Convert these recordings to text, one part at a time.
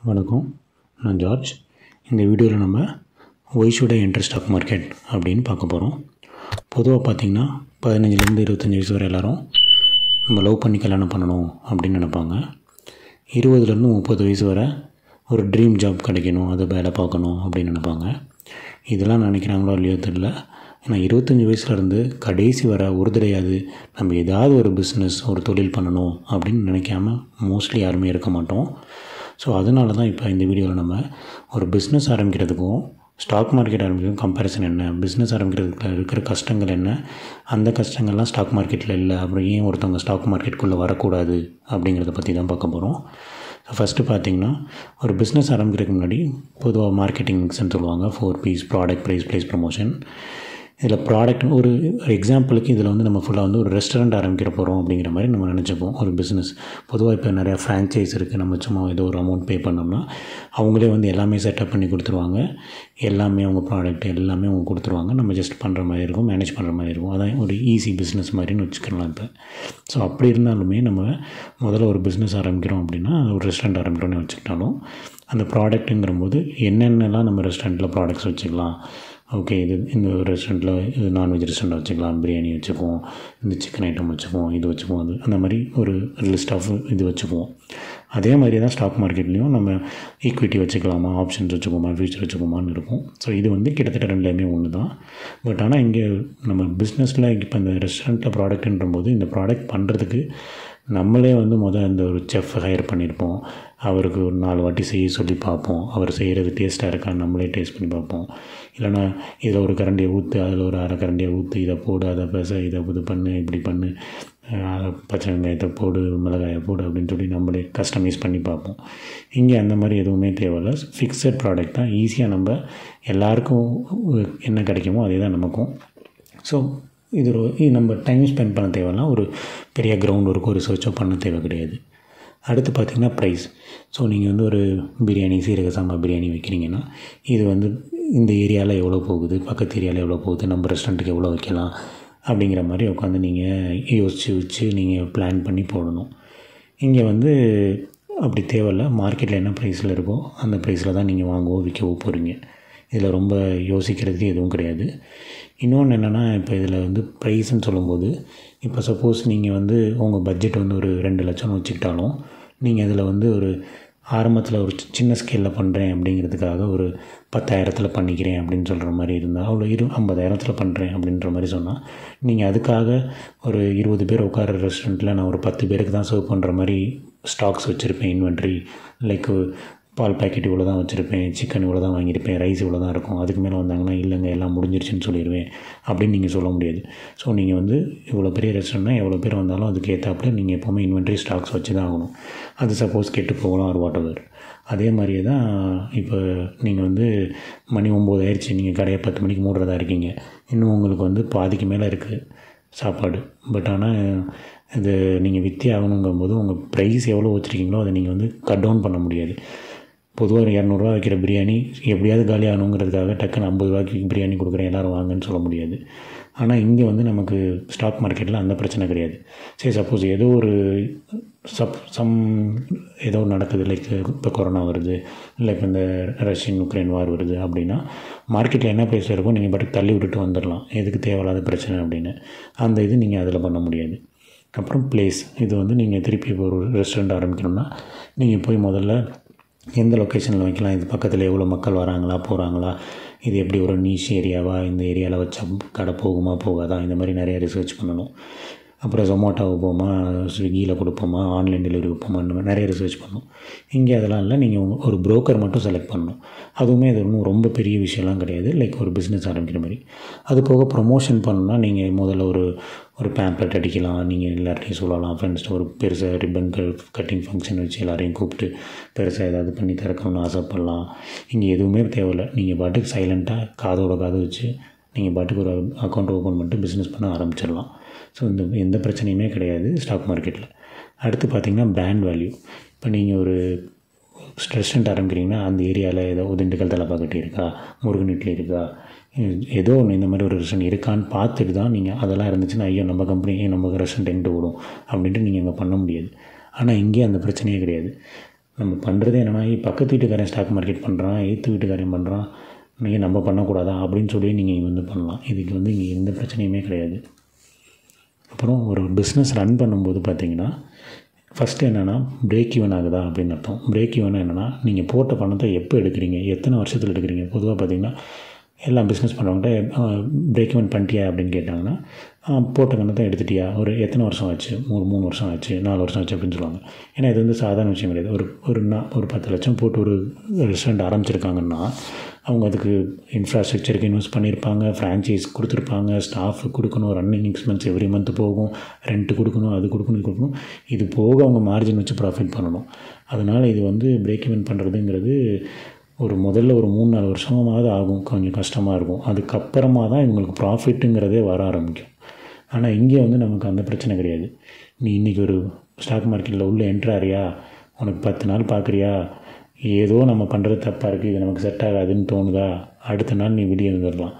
வணக்கம் நான் ஜார்ஜ் இந்த வீடியோவில் நம்ம why should I enter stock market அப்படின்னு பார்க்க போகிறோம் பொதுவாக பார்த்திங்கன்னா பதினஞ்சுலேருந்து இருபத்தஞ்சி வயசு வரை எல்லோரும் நம்ம லவ் பண்ணி கல்யாணம் பண்ணணும் அப்படின்னு நினைப்பாங்க இருபதுலேருந்து முப்பது வயசு வரை ஒரு ட்ரீம் ஜாப் கிடைக்கணும் அதை வேலை பார்க்கணும் அப்படின்னு நினைப்பாங்க இதெல்லாம் நினைக்கிறாங்களோ இல்லையோ தெரில ஏன்னா இருபத்தஞ்சி வயசுலேருந்து கடைசி வர ஒரு தடையாது நம்ம ஏதாவது ஒரு பிஸ்னஸ் ஒரு தொழில் பண்ணணும் அப்படின்னு நினைக்காம மோஸ்ட்லி யாருமே இருக்க மாட்டோம் ஸோ அதனால தான் இப்போ இந்த வீடியோவில் நம்ம ஒரு பிஸ்னஸ் ஆரம்பிக்கிறதுக்கும் ஸ்டாக் மார்க்கெட் ஆரம்பிக்கிறதுக்கும் கம்பேரிசன் என்ன பிஸ்னஸ் ஆரம்பிக்கிறதுக்கு இருக்கிற கஷ்டங்கள் என்ன அந்த கஷ்டங்கள்லாம் ஸ்டாக் மார்க்கெட்டில் இல்லை அப்புறம் ஏன் ஒருத்தவங்க ஸ்டாக் மார்க்கெட்டுக்குள்ளே வரக்கூடாது அப்படிங்கிறத பற்றி தான் பார்க்க போகிறோம் ஃபஸ்ட்டு பார்த்தீங்கன்னா ஒரு பிஸ்னஸ் ஆரம்பிக்கிறதுக்கு முன்னாடி பொதுவாக மார்க்கெட்டிங்ஸ்னு சொல்லுவாங்க four Ps product price price promotion இதில் ப்ராடக்ட் ஒரு எக்ஸாம்பிளுக்கு இதில் வந்து நம்ம ஃபுல்லாக வந்து ஒரு ரெஸ்டாரண்ட் ஆரம்பிக்கிற போகிறோம் அப்படிங்கிற மாதிரி நம்ம நினச்சிப்போம் ஒரு பிஸ்னஸ் பொதுவாக இப்போ நிறையா ஃப்ரான்ச்சைஸ் இருக்குது நம்ம சும்மா ஏதோ ஒரு அமௌண்ட் பே பண்ணோம்னா அவங்களே வந்து எல்லாமே செட்டப் பண்ணி கொடுத்துருவாங்க எல்லாமே அவங்க ப்ராடக்ட் எல்லாமே அவங்க கொடுத்துருவாங்க நம்ம ஜஸ்ட் பண்ணுற மாதிரி இருக்கும் மேனேஜ் பண்ணுற மாதிரி இருக்கும் அதான் ஒரு ஈஸி பிஸ்னஸ் மாதிரின்னு வச்சுக்கலாம் இப்போ ஸோ அப்படி இருந்தாலுமே நம்ம முதல்ல ஒரு பிஸ்னஸ் ஆரம்பிக்கிறோம் அப்படின்னா ஒரு ரெஸ்டாரண்ட் ஆரம்பிக்கிறோன்னு வச்சுக்கிட்டாலும் அந்த ப்ராடக்ட்டுங்கிற போது என்னென்னலாம் நம்ம ரெஸ்டாரண்ட்டில் ப்ராடக்ட்ஸ் வச்சுக்கலாம் ஓகே இது இந்த ரெஸ்டாரண்ட்டில் இது நான்வெஜ் ரெஸ்டாரண்ட் வச்சுக்கலாம் பிரியாணி வச்சுக்குவோம் இந்த சிக்கன் ஐட்டம் வச்சுக்குவோம் இது வச்சுக்குவோம் அது அந்த மாதிரி ஒரு லிஸ்ட் ஆஃப் இது வச்சுக்குவோம் அதே மாதிரி தான் ஸ்டாக் மார்க்கெட்லேயும் நம்ம ஈக்விட்டி வச்சுக்கலாமா ஆப்ஷன்ஸ் வச்சுக்கோமா ஃபியூச்சர் வச்சுக்கோமான்னு இருக்கும் ஸோ இது வந்து கிட்டத்தட்ட ரெண்டுலேயுமே ஒன்று தான் பட் ஆனால் இங்கே நம்ம பிஸ்னஸில் இப்போ இந்த ரெஸ்டாரண்ட்டில் ப்ராடக்ட்ன்ற போது இந்த ப்ராடக்ட் பண்ணுறதுக்கு நம்மளே வந்து முதல் இந்த ஒரு செஃப் ஹையர் பண்ணியிருப்போம் அவருக்கு ஒரு நாலு வாட்டி செய்ய சொல்லி பார்ப்போம் அவர் செய்கிறது டேஸ்ட்டாக இருக்கான்னு நம்மளே டேஸ்ட் பண்ணி பார்ப்போம் இல்லைனா இதில் ஒரு கரண்டியை ஊற்று அதில் ஒரு அரை கரண்டியை ஊற்று இதை போடு அதை பேச இதை இது பண்ணு இப்படி பண்ணு பச்சை வெங்காயத்தை போடு மிளகாயை போடு அப்படின்னு சொல்லி நம்மளே கஸ்டமைஸ் பண்ணி பார்ப்போம் இங்கே அந்த மாதிரி எதுவுமே தேவையில்ல ஃபிக்ஸட் ப்ராடக்ட் தான் ஈஸியாக நம்ம எல்லாருக்கும் என்ன கிடைக்குமோ அதே தான் நமக்கும் ஸோ இது ஒரு நம்ம டைம் ஸ்பெண்ட் பண்ண தேவையில்ல ஒரு பெரிய கிரவுண்ட் ஒர்க்கோ ரிசர்ச்சோ பண்ண தேவை கிடையாது அடுத்து பார்த்திங்கன்னா ப்ரைஸ் ஸோ நீங்கள் வந்து ஒரு பிரியாணி சீரக சாம்பார் பிரியாணி வைக்கிறீங்கன்னா இது வந்து இந்த ஏரியாவில் எவ்வளோ போகுது பக்கத்து ஏரியாவில் எவ்வளோ போகுது நம்ம ரெஸ்டாரண்ட்டுக்கு எவ்வளோ வைக்கலாம் அப்படிங்கிற மாதிரி உட்காந்து நீங்கள் யோசித்து வச்சு நீங்கள் பிளான் பண்ணி போடணும் இங்கே வந்து அப்படி தேவையில்ல மார்க்கெட்டில் என்ன ப்ரைஸில் இருக்கோ அந்த ப்ரைஸில் தான் நீங்கள் வாங்கவோ விற்கவோ போகிறீங்க இதில் ரொம்ப யோசிக்கிறதுக்கு எதுவும் கிடையாது இன்னொன்று என்னென்னா இப்போ இதில் வந்து ப்ரைஸ்ன்னு சொல்லும்போது இப்போ சப்போஸ் நீங்கள் வந்து உங்கள் பட்ஜெட் வந்து ஒரு ரெண்டு லட்சம்னு வச்சுக்கிட்டாலும் நீங்கள் அதில் வந்து ஒரு ஆரம்பத்தில் ஒரு சின்ன ஸ்கேலில் பண்ணுறேன் அப்படிங்கிறதுக்காக ஒரு பத்தாயிரத்தில் பண்ணிக்கிறேன் அப்படின்னு சொல்கிற மாதிரி இருந்தால் அவ்வளோ இரு ஐம்பதாயிரத்தில் பண்ணுறேன் அப்படின்ற மாதிரி சொன்னால் நீங்கள் அதுக்காக ஒரு இருபது பேர் உட்கார ரெஸ்டாரண்ட்டில் நான் ஒரு பத்து பேருக்கு தான் சர்வ் பண்ணுற மாதிரி ஸ்டாக்ஸ் வச்சுருப்பேன் இன்வென்ட்ரி லைக் பால் பேக்கெட் இவ்வளோ தான் வச்சுருப்பேன் சிக்கன் இவ்வளோ தான் வாங்கியிருப்பேன் ரைஸ் இவ்வளோ தான் இருக்கும் அதுக்கு மேலே வந்தாங்கன்னா இல்லைங்க எல்லாம் முடிஞ்சிருச்சுன்னு சொல்லிடுவேன் அப்படின்னு நீங்கள் சொல்ல முடியாது ஸோ நீங்கள் வந்து இவ்வளோ பெரிய ரெஸ்டாரண்ட்னா எவ்வளோ பேர் வந்தாலும் அதுக்கு ஏற்றாப்புல நீங்கள் எப்போவுமே இன்வென்ட்ரி ஸ்டாக்ஸ் வச்சு தான் ஆகணும் அது சப்போஸ் கெட்டு போகலாம் ஒரு வாட் எவர் அதே மாதிரியே தான் இப்போ நீங்கள் வந்து மணி ஒம்பது ஆயிடுச்சு நீங்கள் கடையை பத்து மணிக்கு மூடுறதா இருக்கீங்க இன்னும் உங்களுக்கு வந்து பாதிக்கு மேலே இருக்குது சாப்பாடு பட் ஆனால் இது நீங்கள் விற்றே ஆகணுங்கும்போது உங்கள் ப்ரைஸ் எவ்வளோ வச்சுருக்கீங்களோ அதை நீங்கள் வந்து கட் டவுன் பண்ண முடியாது பொதுவாக ஒரு இரநூறுவா வைக்கிற பிரியாணி எப்படியாவது காலி ஆகணுங்கிறதுக்காக டக்குன்னு ஐம்பது ரூபாய்க்கு பிரியாணி கொடுக்குறேன் எல்லோரும் வாங்கன்னு சொல்ல முடியாது ஆனால் இங்கே வந்து நமக்கு ஸ்டாக் மார்க்கெட்டில் அந்த பிரச்சனை கிடையாது சரி சப்போஸ் ஏதோ ஒரு சப் சம் ஏதோ நடக்குது லைக் இப்போ கொரோனா வருது இல்லை இப்போ இந்த ரஷ்யன் உக்ரைன் வார் வருது அப்படின்னா மார்க்கெட்டில் என்ன ப்ரைஸில் இருக்கோ நீங்கள் பாட்டுக்கு தள்ளி விட்டுட்டு வந்துடலாம் எதுக்கு தேவையில்லாத பிரச்சனை அப்படின்னு அந்த இது நீங்கள் அதில் பண்ண முடியாது அப்புறம் பிளேஸ் இது வந்து நீங்கள் திருப்பி இப்போ ஒரு ரெஸ்டாரண்ட் ஆரம்பிக்கணும்னா நீங்கள் போய் முதல்ல எந்த லொக்கேஷனில் வைக்கலாம் இது பக்கத்தில் எவ்வளோ மக்கள் வராங்களா போகிறாங்களா இது எப்படி ஒரு நீஷ் ஏரியாவா இந்த ஏரியாவில் வச்சா கடை போகுமா போகாதா இந்த மாதிரி நிறைய ரிசர்ச் பண்ணணும் அப்புறம் ஜொமேட்டோ போமா ஸ்விக்கியில் கொடுப்போமா ஆன்லைன் டெலிவரி வைப்போமா இந்த மாதிரி நிறைய ரிசர்ச் பண்ணணும் இங்கே அதெல்லாம் இல்லை நீங்கள் ஒரு ப்ரோக்கர் மட்டும் செலக்ட் பண்ணணும் அதுவுமே அது ஒன்றும் ரொம்ப பெரிய விஷயம்லாம் கிடையாது லைக் ஒரு பிஸ்னஸ் ஆரம்பிக்கிற மாதிரி அது போக ப்ரொமோஷன் பண்ணணும்னா நீங்கள் முதல்ல ஒரு ஒரு பேம்ப்ளெட் அடிக்கலாம் நீங்கள் எல்லார்ட்டையும் சொல்லலாம் ஃப்ரெண்ட்ஸ்ட்டு ஒரு பெருசாக ரிப்பன் கட்டிங் ஃபங்க்ஷன் வச்சு எல்லாரையும் கூப்பிட்டு பெருசாக ஏதாவது பண்ணி திறக்கணும்னு ஆசைப்படலாம் இங்கே எதுவுமே தேவையில்லை நீங்கள் பாட்டுக்கு சைலண்ட்டாக காதோட காது வச்சு நீங்கள் பாட்டுக்கு ஒரு அக்கௌண்ட் ஓப்பன் பண்ணிட்டு பிஸ்னஸ் பண்ண ஆரம்பிச்சிடலாம் ஸோ இந்த எந்த பிரச்சனையுமே கிடையாது ஸ்டாக் மார்க்கெட்டில் அடுத்து பார்த்திங்கன்னா பிராண்ட் வேல்யூ இப்போ நீங்கள் ஒரு ரெஸ்டாரண்ட் ஆரம்பிக்கிறீங்கன்னா அந்த ஏரியாவில் ஏதோ திண்டுக்கல் தலைப்பாக்கட்டி இருக்கா முருகன் இட்லி இருக்கா ஏதோ ஒன்று இந்த மாதிரி ஒரு ரெஸ்டாரண்ட் இருக்கான்னு பார்த்துட்டு தான் நீங்கள் அதெல்லாம் இருந்துச்சுன்னா ஐயோ நம்ம கம்பெனி நம்ம ரெஸ்டாரண்ட் எங்கிட்ட ஓடும் அப்படின்ட்டு நீங்கள் அங்கே பண்ண முடியாது ஆனால் இங்கே அந்த பிரச்சனையே கிடையாது நம்ம பண்ணுறதே என்னென்னா பக்கத்து வீட்டுக்காரன் ஸ்டாக் மார்க்கெட் பண்ணுறான் எய்த்து வீட்டுக்காரன் பண்ணுறான் நீங்கள் நம்ம பண்ணக்கூடாதா அப்படின்னு சொல்லி நீங்கள் வந்து பண்ணலாம் இதுக்கு வந்து இங்கே எந்த பிரச்சனையுமே கிடையாது அப்புறம் ஒரு பிஸ்னஸ் ரன் பண்ணும்போது பார்த்தீங்கன்னா ஃபஸ்ட்டு என்னென்னா பிரேக் ஈவன் ஆகுதா அப்படின்னு அர்த்தம் பிரேக் ஈவன் என்னென்னா நீங்கள் போட்ட பணத்தை எப்போ எடுக்கிறீங்க எத்தனை வருஷத்தில் எடுக்கிறீங்க பொதுவாக பார்த்தீங்கன்னா எல்லா பிஸ்னஸ் பண்ணுறவங்கள்ட்ட பிரேக் ஈவன் பண்ணிட்டியா அப்படின்னு கேட்டாங்கன்னா போட்ட பணத்தை எடுத்துட்டியா ஒரு எத்தனை வருஷம் ஆச்சு ஒரு மூணு வருஷம் ஆச்சு நாலு வருஷம் ஆச்சு அப்படின்னு சொல்லுவாங்க ஏன்னா இது வந்து சாதாரண விஷயம் கிடையாது ஒரு ஒரு நா- ஒரு பத்து லட்சம் போட்டு ஒரு ரெஸ்டாரண்ட் ஆரம்பிச்சிருக்காங்கன்னா அவங்க அதுக்கு இன்ஃப்ராஸ்ட்ரக்சருக்கு இன்வெஸ்ட் பண்ணியிருப்பாங்க ஃப்ரான்ச்சைஸ் கொடுத்துருப்பாங்க ஸ்டாஃப் கொடுக்கணும் ரன்னிங் எக்ஸ்பென்ஸ் எவ்ரி மந்த் போகும் ரெண்ட்டு கொடுக்கணும் அது கொடுக்கணும் இது கொடுக்கணும் இது போக அவங்க மார்ஜின் வச்சு ப்ராஃபிட் பண்ணணும் அதனால் இது வந்து பிரேக் ஈவன் பண்ணுறதுங்கிறது ஒரு முதல்ல ஒரு மூணு நாலு வருஷமாவது ஆகும் கொஞ்சம் கஷ்டமாக இருக்கும் அதுக்கப்புறமா தான் இவங்களுக்கு ப்ராஃபிட்டுங்கிறதே வர ஆரம்பிக்கும் ஆனால் இங்கே வந்து நமக்கு அந்த பிரச்சனை கிடையாது நீ இன்றைக்கி ஒரு ஸ்டாக் மார்க்கெட்டில் உள்ள என்ட்ராரியா உனக்கு பத்து நாள் பார்க்குறியா ஏதோ நம்ம பண்ணுறது தப்பாக இருக்குது இது நமக்கு செட் ஆகாதுன்னு தோணுதா அடுத்த நாள் நீ வெளியே வந்துடலாம்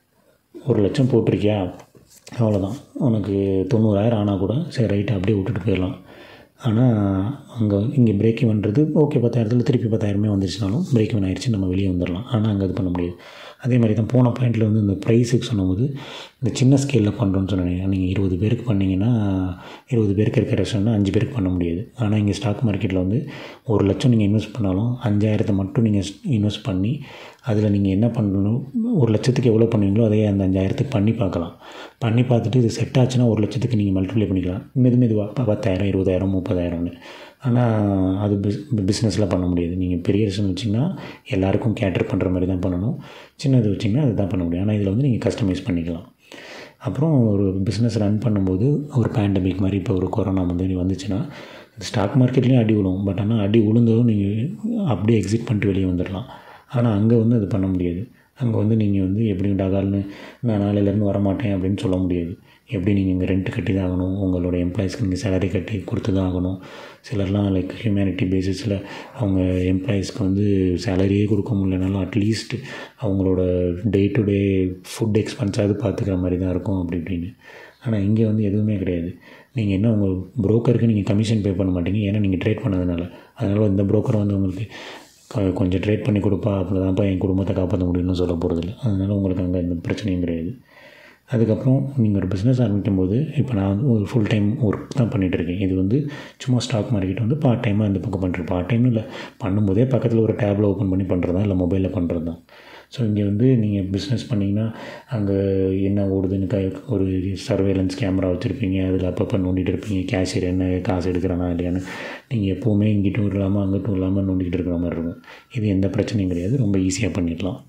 ஒரு லட்சம் போட்டிருக்கியா அவ்வளோதான் உனக்கு தொண்ணூறாயிரம் ஆனால் கூட சரி ரைட்டு அப்படியே விட்டுட்டு போயிடலாம் ஆனால் அங்கே இங்கே பிரேக் பண்ணுறது ஓகே பத்தாயிரத்தில் திருப்பி பத்தாயிரமே வந்துருச்சுனாலும் பிரேக் இவன் ஆயிடுச்சு நம்ம வெளியே வந்துடலாம் ஆனால் அங்கே அது பண்ண முடியாது அதே மாதிரி தான் போன பாயிண்டில் வந்து இந்த ப்ரைஸுக்கு சொன்னபோது இந்த சின்ன ஸ்கேலில் பண்ணுறோன்னு சொன்னீங்க நீங்கள் இருபது பேருக்கு பண்ணீங்கன்னா இருபது பேருக்கு இருக்கிற ரெஸ்டாரண்ட் அஞ்சு பேருக்கு பண்ண முடியாது ஆனால் இங்கே ஸ்டாக் மார்க்கெட்டில் வந்து ஒரு லட்சம் நீங்கள் இன்வெஸ்ட் பண்ணாலும் அஞ்சாயிரத்தை மட்டும் நீங்கள் இன்வெஸ்ட் பண்ணி அதில் நீங்கள் என்ன பண்ணணும் ஒரு லட்சத்துக்கு எவ்வளோ பண்ணுவீங்களோ அதே அந்த அஞ்சாயிரத்துக்கு பண்ணி பார்க்கலாம் பண்ணி பார்த்துட்டு இது செட் ஆச்சுன்னா ஒரு லட்சத்துக்கு நீங்கள் மல்டிப்ளை பண்ணிக்கலாம் மெது மெதுவாக பத்தாயிரம் இருபதாயிரம் முப்பதாயிரம்னு ஆனால் அது பிஸ் பிஸ்னஸில் பண்ண முடியாது நீங்கள் பெரிய ரெஸ்டாரண்ட் வச்சிங்கன்னா எல்லாருக்கும் கேட்டர் பண்ணுற மாதிரி தான் பண்ணணும் சின்னது வச்சிங்கன்னா அதுதான் பண்ண முடியும் ஆனால் இதில் வந்து நீங்கள் கஸ்டமைஸ் பண்ணிக்கலாம் அப்புறம் ஒரு பிஸ்னஸ் ரன் பண்ணும்போது ஒரு பேண்டமிக் மாதிரி இப்போ ஒரு கொரோனா வந்து வந்துச்சுன்னா ஸ்டாக் மார்க்கெட்லேயும் அடி விழும் பட் ஆனால் அடி விழுந்ததும் நீங்கள் அப்படியே எக்ஸிட் பண்ணிட்டு வெளியே வந்துடலாம் ஆனால் அங்கே வந்து அது பண்ண முடியாது அங்கே வந்து நீங்கள் வந்து எப்படி டகால்னு நான் நாளையிலேருந்து வரமாட்டேன் அப்படின்னு சொல்ல முடியாது எப்படி நீங்கள் இங்கே ரெண்ட் கட்டி தான் ஆகணும் உங்களோட எம்ப்ளாயிஸ்க்கு நீங்கள் சேலரி கட்டி கொடுத்து தான் ஆகணும் சிலர்லாம் லைக் ஹியூமனிட்டி பேசிஸில் அவங்க எம்ப்ளாயீஸ்க்கு வந்து சேலரியே கொடுக்க முடியலனாலும் அட்லீஸ்ட் அவங்களோட டே டு டே ஃபுட் எக்ஸ்பென்ஸாவது பார்த்துக்கிற மாதிரி தான் இருக்கும் அப்படி இப்படின்னு ஆனால் இங்கே வந்து எதுவுமே கிடையாது நீங்கள் என்ன உங்கள் ப்ரோக்கருக்கு நீங்கள் கமிஷன் பே பண்ண மாட்டீங்க ஏன்னா நீங்கள் ட்ரேட் பண்ணதுனால அதனால் இந்த ப்ரோக்கர் வந்து உங்களுக்கு க- கொஞ்சம் ட்ரேட் பண்ணி கொடுப்பா அப்படி தான்ப்பா என் குடும்பத்தை காப்பாற்ற முடியும்னு சொல்ல போகிறதில்ல அதனால் உங்களுக்கு அங்கே எந்த பிரச்சனையும் கிடையாது அதுக்கப்புறம் நீங்கள் ஒரு பிஸ்னஸ் ஆரம்பிக்கும் போது இப்போ நான் வந்து ஒரு ஃபுல் டைம் ஒர்க் தான் பண்ணிகிட்டு இருக்கேன் இது வந்து சும்மா ஸ்டாக் மார்க்கெட் வந்து பார்ட் டைமாக இந்த பக்கம் பண்ணுறேன் பார்ட் டைம் இல்லை பண்ணும்போதே பக்கத்தில் ஒரு டேபில் ஓப்பன் பண்ணி பண்ணுறதா இல்லை மொபைலில் பண்ணுறது தான் ஸோ இங்கே வந்து நீங்கள் பிஸ்னஸ் பண்ணிங்கன்னா அங்கே என்ன ஓடுதுன்னு க ஒரு சர்வேலன்ஸ் கேமரா வச்சுருப்பீங்க அதில் அப்பப்போ நோண்டிட்டு இருப்பீங்க கேஷியர் என்ன காசு எடுக்கிறானா இல்லையான்னு நீங்கள் எப்போவுமே இங்கிட்டும் இல்லாமல் அங்கிட்டும் இல்லாமல் நோண்டிக்கிட்டு இருக்கிற மாதிரி இருக்கும் இது எந்த பிரச்சனையும் கிடையாது ரொம்ப ஈஸியாக பண்ணிடலாம்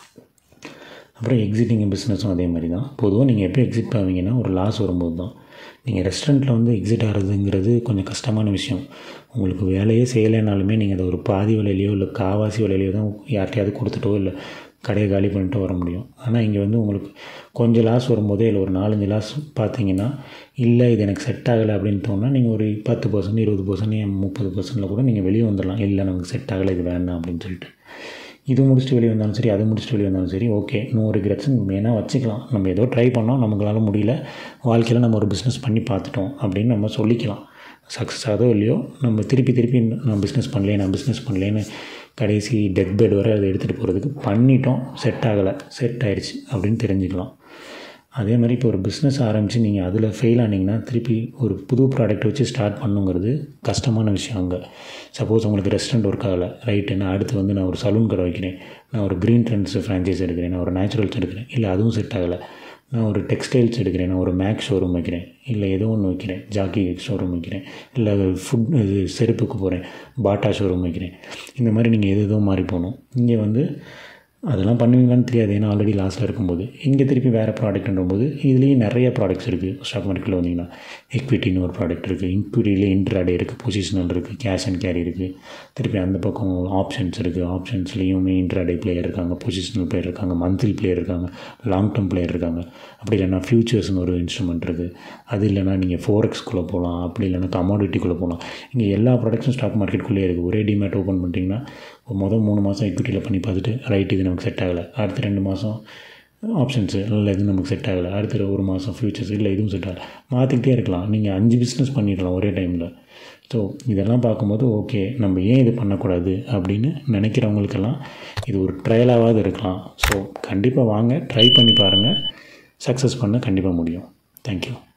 அப்புறம் எக்ஸிட்டிங் பிஸ்னஸும் அதே மாதிரி தான் பொதுவாக நீங்கள் எப்போ எக்ஸிட் ஆவீங்கன்னா ஒரு லாஸ் வரும்போது தான் நீங்கள் ரெஸ்டாரண்ட்டில் வந்து எக்ஸிட் ஆகிறதுங்கிறது கொஞ்சம் கஷ்டமான விஷயம் உங்களுக்கு வேலையே செய்யலைனாலுமே நீங்கள் அதை ஒரு பாதி விலையிலையோ இல்லை காவாசி விலையிலையோ தான் யார்கிட்டயாவது கொடுத்துட்டோ இல்லை கடையை காலி பண்ணிட்டு வர முடியும் ஆனால் இங்கே வந்து உங்களுக்கு கொஞ்சம் லாஸ் வரும்போதே இல்லை ஒரு நாலஞ்சு லாஸ் பார்த்தீங்கன்னா இல்லை இது எனக்கு செட் ஆகலை அப்படின்னு தோணுனா நீங்கள் ஒரு பத்து பர்சன்ட் இருபது பர்சன்ட் முப்பது பர்சன்டில் கூட நீங்கள் வெளியே வந்துடலாம் இல்லை நமக்கு செட் ஆகலை இது வேண்டாம் அப்படின்னு சொல்லிட்டு இது முடிச்சுட்டு வெளியே வந்தாலும் சரி அது முடிச்சுட்டு வெளியே வந்தாலும் சரி ஓகே நோ ரிக்ரெட்ஸ் வேணால் வச்சுக்கலாம் நம்ம ஏதோ ட்ரை பண்ணோம் நமங்களால முடியல வாழ்க்கையில் நம்ம ஒரு பிஸ்னஸ் பண்ணி பார்த்துட்டோம் அப்படின்னு நம்ம சொல்லிக்கலாம் சக்ஸஸ் ஆதோ இல்லையோ நம்ம திருப்பி திருப்பி நான் பிஸ்னஸ் பண்ணலையே நான் பிஸ்னஸ் பண்ணலேன்னு கடைசி டெத் பெட் வரை அதை எடுத்துகிட்டு போகிறதுக்கு பண்ணிட்டோம் செட் ஆகலை செட் ஆயிடுச்சு அப்படின்னு தெரிஞ்சுக்கலாம் அதே மாதிரி இப்போ ஒரு பிஸ்னஸ் ஆரம்பித்து நீங்கள் அதில் ஃபெயில் ஆனீங்கன்னா திருப்பி ஒரு புது ப்ராடக்ட் வச்சு ஸ்டார்ட் பண்ணுங்கிறது கஷ்டமான விஷயம் அங்கே சப்போஸ் உங்களுக்கு ரெஸ்டாரண்ட் ஒர்க் ஆகலை ரைட்டு நான் அடுத்து வந்து நான் ஒரு சலூன் கடை வைக்கிறேன் நான் ஒரு க்ரீன் ட்ரெண்ட்ஸ் ஃப்ரான்ச்சைஸ் எடுக்கிறேன் நான் ஒரு நேச்சுரல்ஸ் எடுக்கிறேன் இல்லை அதுவும் செட் ஆகலை நான் ஒரு டெக்ஸ்டைல்ஸ் எடுக்கிறேன் நான் ஒரு மேக் ஷோரூம் வைக்கிறேன் இல்லை ஏதோ ஒன்று வைக்கிறேன் ஜாக்கி ஷோரூம் வைக்கிறேன் இல்லை ஃபுட் இது செருப்புக்கு போகிறேன் பாட்டா ஷோரூம் வைக்கிறேன் இந்த மாதிரி நீங்கள் எது எதுவும் மாறி போகணும் இங்கே வந்து அதெல்லாம் பண்ணுவீங்களான்னு தெரியாது ஏன்னா ஆல்ரெடி லாஸில் இருக்கும்போது இங்கே திருப்பி வேறு ப்ராடக்ட்ன்றபோது இதுலேயும் நிறைய ப்ராடக்ட்ஸ் இருக்குது ஸ்டாக் மார்க்கெட்டில் வந்தீங்கன்னா எக்விட்டின்னு ஒரு ப்ராடக்ட் இருக்குது இக்விட்டியில் இன்ட்ராடே இருக்குது பொசிஷனல் இருக்குது கேஷ் அண்ட் கேரி இருக்குது திருப்பி அந்த பக்கம் ஆப்ஷன்ஸ் இருக்குது ஆப்ஷன்ஸ்லேயுமே இன்ட்ராடே பிளேயர் இருக்காங்க பொசிஷனல் பிளேயர் இருக்காங்க மந்த்லி பிளேயர் இருக்காங்க லாங் டேர்ம் பிளேயர் இருக்காங்க அப்படி இல்லைன்னா ஃபியூச்சர்ஸ்னு ஒரு இன்ஸ்ட்ருமெண்ட் இருக்குது அது இல்லைன்னா நீங்கள் ஃபோரெக்ஸ்குள்ளே போகலாம் அப்படி இல்லைன்னா கமாடிட்டிக்குள்ளே போகலாம் இங்கே எல்லா ப்ராடக்ட்ஸும் ஸ்டாக் மார்க்கெட்டுக்குள்ளேயே இருக்குது ஒரே டிமேட் ஓப்பன் பண்ணிட்டீங்கன்னா ஒரு மொதல் மூணு மாதம் எக்விட்டியில் பண்ணி பார்த்துட்டு ரைட் இது நமக்கு செட் ஆகலை அடுத்த ரெண்டு மாதம் ஆப்ஷன்ஸு இல்லை இது நமக்கு செட் ஆகலை அடுத்த ஒரு மாதம் ஃபியூச்சர்ஸ் இல்லை இதுவும் செட் ஆகலை மாற்றிக்கிட்டே இருக்கலாம் நீங்கள் அஞ்சு பிஸ்னஸ் பண்ணிடலாம் ஒரே டைமில் ஸோ இதெல்லாம் பார்க்கும்போது ஓகே நம்ம ஏன் இது பண்ணக்கூடாது அப்படின்னு நினைக்கிறவங்களுக்கெல்லாம் இது ஒரு ட்ரையலாவது இருக்கலாம் ஸோ கண்டிப்பாக வாங்க ட்ரை பண்ணி பாருங்கள் சக்ஸஸ் பண்ண கண்டிப்பாக முடியும் தேங்க்யூ